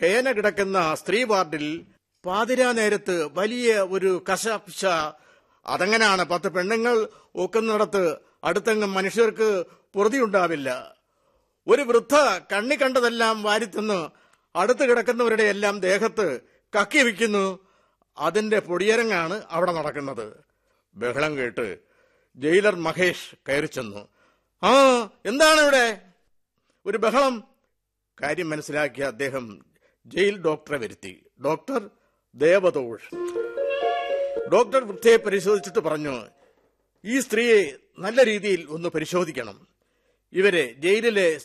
ഹേന കിടക്കുന്ന സ്ത്രീ വാർഡിൽ പാതിരാ നേരത്ത് വലിയ ഒരു കശാപിശ അതങ്ങനാണ് പത്ത് പെണ്ണുങ്ങൾ ഒക്കുന്നിടത്ത് അടുത്തെങ്ങും മനുഷ്യർക്ക് പൊറുതിയുണ്ടാവില്ല ഒരു വൃദ്ധ കണ്ണി കണ്ടതെല്ലാം വാരിത്തിന്ന് അടുത്ത് കിടക്കുന്നവരുടെ എല്ലാം ദേഹത്ത് കക്കി വയ്ക്കുന്നു അതിന്റെ പൊടിയരങ്ങാണ് അവിടെ നടക്കുന്നത് ബഹളം കേട്ട് ജയിലർ മഹേഷ് കയറി ചെന്നു ആ എന്താണ് ഇവിടെ ഒരു ബഹളം കാര്യം മനസ്സിലാക്കിയ അദ്ദേഹം ജയിൽ ഡോക്ടറെ വരുത്തി ഡോക്ടർ ദേവതോഷ് ഡോക്ടർ വൃദ്ധയെ പരിശോധിച്ചിട്ട് പറഞ്ഞു ഈ സ്ത്രീയെ നല്ല രീതിയിൽ ഒന്ന് പരിശോധിക്കണം ഇവരെ ജയിലിലെ